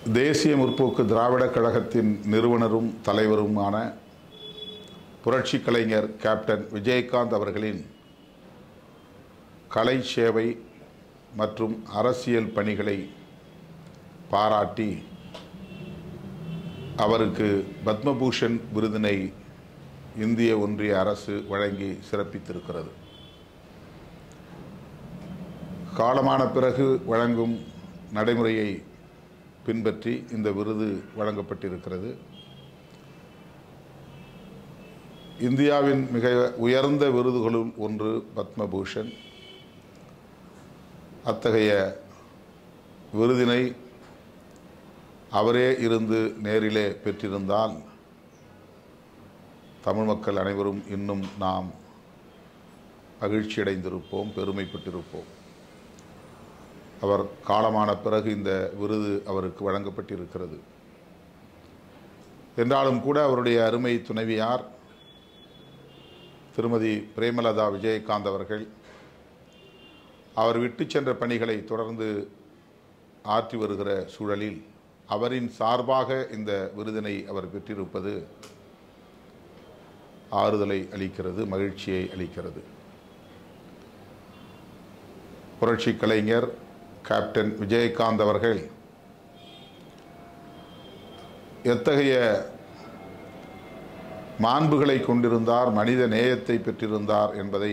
தேசிய முற்போக்கு திராவிடக் கழகத்தின் நிறுவனரும் தலைவருமான புரட்சி கலைஞர் கேப்டன் விஜயகாந்த் அவர்களின் கலை சேவை மற்றும் அரசியல் பணிகளை பாராட்டி அவருக்கு பத்மபூஷன் விருதினை இந்திய ஒன்றிய அரசு வழங்கி சிறப்பித்திருக்கிறது காலமான பிறகு வழங்கும் நடைமுறையை பின்பற்றி இந்த விருது வழங்கப்பட்டிருக்கிறது இந்தியாவின் மிக உயர்ந்த விருதுகளுள் ஒன்று பத்மபூஷன் அத்தகைய விருதினை அவரே இருந்து நேரிலே பெற்றிருந்தால் தமிழ் மக்கள் அனைவரும் இன்னும் நாம் மகிழ்ச்சியடைந்திருப்போம் பெருமைப்பட்டிருப்போம் அவர் காலமான பிறகு இந்த விருது அவருக்கு வழங்கப்பட்டிருக்கிறது என்றாலும் கூட அவருடைய அருமை துணைவியார் திருமதி பிரேமலதா விஜயகாந்த் அவர்கள் அவர் விட்டு சென்ற பணிகளை தொடர்ந்து ஆற்றி வருகிற சூழலில் அவரின் சார்பாக இந்த விருதினை அவர் பெற்றிருப்பது ஆறுதலை அளிக்கிறது மகிழ்ச்சியை அளிக்கிறது புரட்சி கலைஞர் கேப்டன் விஜயகாந்த் அவர்கள் எத்தகைய மாண்புகளை கொண்டிருந்தார் மனித நேயத்தை பெற்றிருந்தார் என்பதை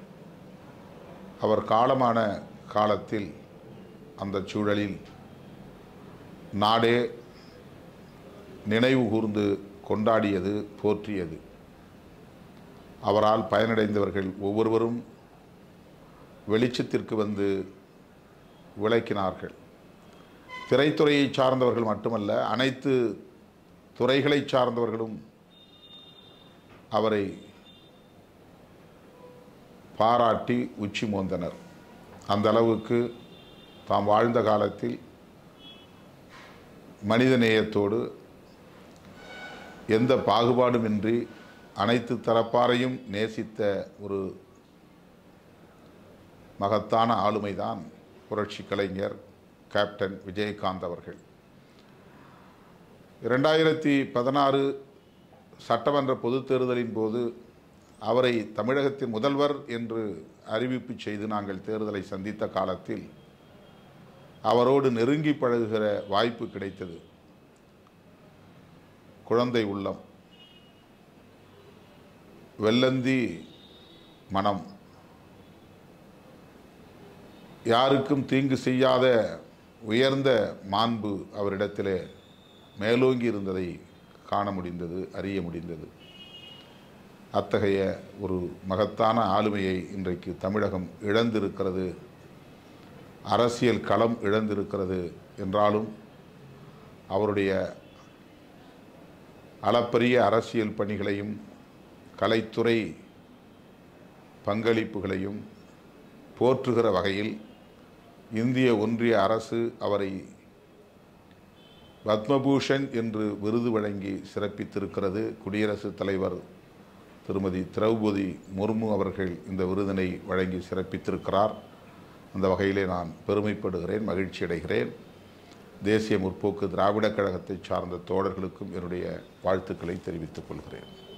அவர் காலமான காலத்தில் அந்த சூழலில் நாடே நினைவு கூர்ந்து கொண்டாடியது போற்றியது அவரால் பயனடைந்தவர்கள் ஒவ்வொருவரும் வெளிச்சத்திற்கு வந்து விளக்கினார்கள் திரைத்துறையை சார்ந்தவர்கள் மட்டுமல்ல அனைத்து துறைகளை சார்ந்தவர்களும் அவரை பாராட்டி உச்சி மோந்தனர் அந்த அளவுக்கு தாம் வாழ்ந்த காலத்தில் மனித நேயத்தோடு எந்த பாகுபாடுமின்றி அனைத்து தரப்பாரையும் நேசித்த ஒரு மகத்தான ஆளுமைதான் புரட்சி கலைஞர் கேப்டன் விஜயகாந்த் அவர்கள் இரண்டாயிரத்தி பதினாறு சட்டமன்ற பொதுத் தேர்தலின் போது அவரை தமிழகத்தின் முதல்வர் என்று அறிவிப்பு செய்து நாங்கள் தேர்தலை சந்தித்த காலத்தில் அவரோடு நெருங்கி பழகுகிற வாய்ப்பு கிடைத்தது குழந்தை உள்ளம் வெள்ளந்தி மனம் யாருக்கும் தீங்கு செய்யாத உயர்ந்த மாண்பு அவரிடத்திலே மேலோங்கி இருந்ததை காண முடிந்தது அறிய முடிந்தது அத்தகைய ஒரு மகத்தான ஆளுமையை இன்றைக்கு தமிழகம் இழந்திருக்கிறது அரசியல் களம் இழந்திருக்கிறது என்றாலும் அவருடைய அளப்பரிய அரசியல் பணிகளையும் கலைத்துறை பங்களிப்புகளையும் போற்றுகிற வகையில் இந்திய ஒன்றிய அரசு அவரை பத்மபூஷன் என்று விருது வழங்கி சிறப்பித்திருக்கிறது குடியரசுத் தலைவர் திருமதி திரௌபதி முர்மு அவர்கள் இந்த விருதினை வழங்கி சிறப்பித்திருக்கிறார் அந்த வகையிலே நான் பெருமைப்படுகிறேன் மகிழ்ச்சி அடைகிறேன் தேசிய முற்போக்கு திராவிடக் கழகத்தை சார்ந்த தோழர்களுக்கும் என்னுடைய வாழ்த்துக்களை தெரிவித்துக் கொள்கிறேன்